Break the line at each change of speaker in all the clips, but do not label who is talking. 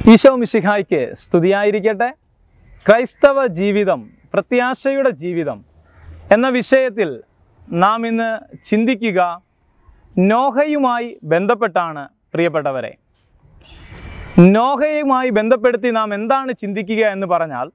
ഈശോ മിശിഹായ്ക്ക് സ്തുതിയായിരിക്കട്ടെ ക്രൈസ്തവ ജീവിതം പ്രത്യാശയുടെ ജീവിതം എന്ന വിഷയത്തിൽ നാം ഇന്ന് ചിന്തിക്കുക നോഹയുമായി ബന്ധപ്പെട്ടാണ് പ്രിയപ്പെട്ടവരെ നോഹയുമായി ബന്ധപ്പെടുത്തി നാം എന്താണ് ചിന്തിക്കുക എന്ന് പറഞ്ഞാൽ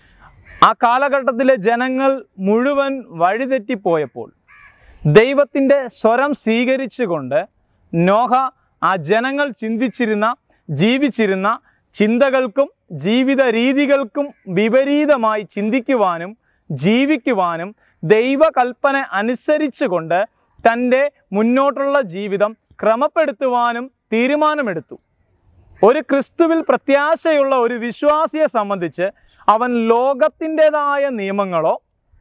ആ കാലഘട്ടത്തിലെ ജനങ്ങൾ മുഴുവൻ വഴിതെറ്റിപ്പോയപ്പോൾ ദൈവത്തിൻ്റെ സ്വരം സ്വീകരിച്ചുകൊണ്ട് നോഹ ആ ജനങ്ങൾ ചിന്തിച്ചിരുന്ന ജീവിച്ചിരുന്ന ചിന്തകൾക്കും ജീവിത രീതികൾക്കും വിപരീതമായി ചിന്തിക്കുവാനും ജീവിക്കുവാനും ദൈവകൽപ്പന അനുസരിച്ചുകൊണ്ട് തൻ്റെ മുന്നോട്ടുള്ള ജീവിതം ക്രമപ്പെടുത്തുവാനും തീരുമാനമെടുത്തു ഒരു ക്രിസ്തുവിൽ പ്രത്യാശയുള്ള ഒരു വിശ്വാസിയെ സംബന്ധിച്ച് അവൻ ലോകത്തിൻ്റെതായ നിയമങ്ങളോ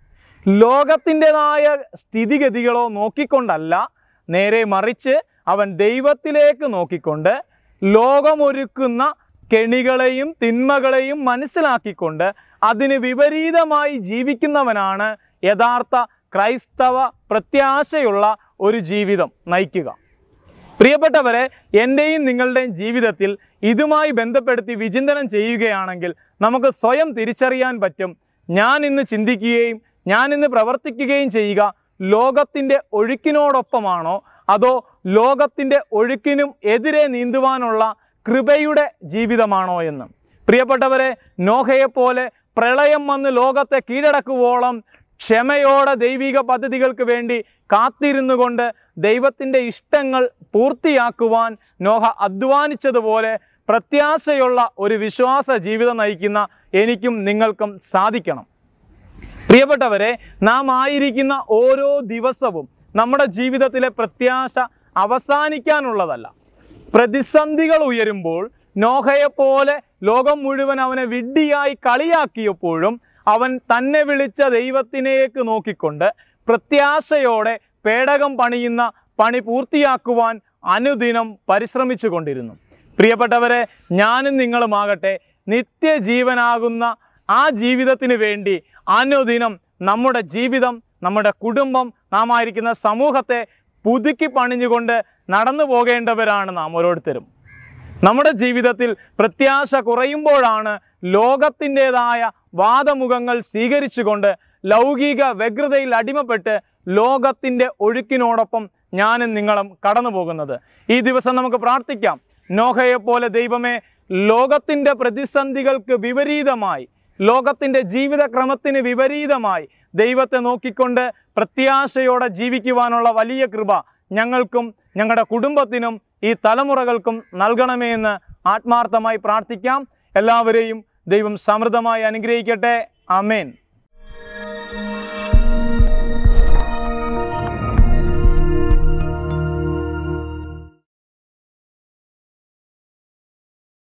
ലോകത്തിൻ്റെതായ സ്ഥിതിഗതികളോ നോക്കിക്കൊണ്ടല്ല നേരെ മറിച്ച് അവൻ ദൈവത്തിലേക്ക് നോക്കിക്കൊണ്ട് ലോകമൊരുക്കുന്ന കെണികളെയും തിന്മകളെയും മനസ്സിലാക്കിക്കൊണ്ട് അതിന് വിപരീതമായി ജീവിക്കുന്നവനാണ് യഥാർത്ഥ ക്രൈസ്തവ പ്രത്യാശയുള്ള ഒരു ജീവിതം നയിക്കുക പ്രിയപ്പെട്ടവരെ എൻ്റെയും നിങ്ങളുടെയും ജീവിതത്തിൽ ഇതുമായി ബന്ധപ്പെടുത്തി വിചിന്തനം ചെയ്യുകയാണെങ്കിൽ നമുക്ക് സ്വയം തിരിച്ചറിയാൻ പറ്റും ഞാൻ ഇന്ന് ചിന്തിക്കുകയും ഞാൻ ഇന്ന് പ്രവർത്തിക്കുകയും ചെയ്യുക ലോകത്തിൻ്റെ ഒഴുക്കിനോടൊപ്പമാണോ അതോ ലോകത്തിൻ്റെ ഒഴുക്കിനും എതിരെ നീന്തുവാനുള്ള കൃപയുടെ ജീവിതമാണോ എന്ന് പ്രിയപ്പെട്ടവരെ നോഹയെപ്പോലെ പ്രളയം വന്ന് ലോകത്തെ കീഴടക്കുവോളം ക്ഷമയോടെ ദൈവിക പദ്ധതികൾക്ക് വേണ്ടി കാത്തിരുന്നു കൊണ്ട് ദൈവത്തിൻ്റെ ഇഷ്ടങ്ങൾ പൂർത്തിയാക്കുവാൻ നോഹ അധ്വാനിച്ചതുപോലെ പ്രത്യാശയുള്ള ഒരു വിശ്വാസ ജീവിതം നയിക്കുന്ന എനിക്കും നിങ്ങൾക്കും സാധിക്കണം പ്രിയപ്പെട്ടവരെ നാം ആയിരിക്കുന്ന ഓരോ ദിവസവും നമ്മുടെ ജീവിതത്തിലെ പ്രത്യാശ അവസാനിക്കാനുള്ളതല്ല പ്രതിസന്ധികൾ ഉയരുമ്പോൾ നോഹയെപ്പോലെ ലോകം മുഴുവൻ അവനെ വിഡ്ഢിയായി കളിയാക്കിയപ്പോഴും അവൻ തന്നെ വിളിച്ച ദൈവത്തിനേക്ക് നോക്കിക്കൊണ്ട് പ്രത്യാശയോടെ പേടകം പണിയുന്ന പണി പൂർത്തിയാക്കുവാൻ അനുദിനം പരിശ്രമിച്ചു കൊണ്ടിരുന്നു പ്രിയപ്പെട്ടവരെ ഞാനും നിങ്ങളുമാകട്ടെ നിത്യജീവനാകുന്ന ആ ജീവിതത്തിന് വേണ്ടി അനുദിനം നമ്മുടെ ജീവിതം നമ്മുടെ കുടുംബം നാം ആയിരിക്കുന്ന സമൂഹത്തെ പുതുക്കി പണിഞ്ഞുകൊണ്ട് നടന്നു പോകേണ്ടവരാണ് നാം ഓരോരുത്തരും നമ്മുടെ ജീവിതത്തിൽ പ്രത്യാശ കുറയുമ്പോഴാണ് ലോകത്തിൻ്റെതായ വാദമുഖങ്ങൾ സ്വീകരിച്ചുകൊണ്ട് ലൗകിക വ്യഗ്രതയിൽ അടിമപ്പെട്ട് ലോകത്തിൻ്റെ ഒഴുക്കിനോടൊപ്പം ഞാനും നിങ്ങളും കടന്നു പോകുന്നത് ഈ ദിവസം നമുക്ക് പ്രാർത്ഥിക്കാം നോഹയെപ്പോലെ ദൈവമേ ലോകത്തിൻ്റെ പ്രതിസന്ധികൾക്ക് വിപരീതമായി ലോകത്തിൻ്റെ ജീവിതക്രമത്തിന് വിപരീതമായി ദൈവത്തെ നോക്കിക്കൊണ്ട് പ്രത്യാശയോടെ ജീവിക്കുവാനുള്ള വലിയ കൃപ ഞങ്ങൾക്കും ഞങ്ങളുടെ കുടുംബത്തിനും ഈ തലമുറകൾക്കും നൽകണമേ എന്ന് ആത്മാർത്ഥമായി പ്രാർത്ഥിക്കാം എല്ലാവരെയും ദൈവം സമൃദ്ധമായി അനുഗ്രഹിക്കട്ടെ അമേൻ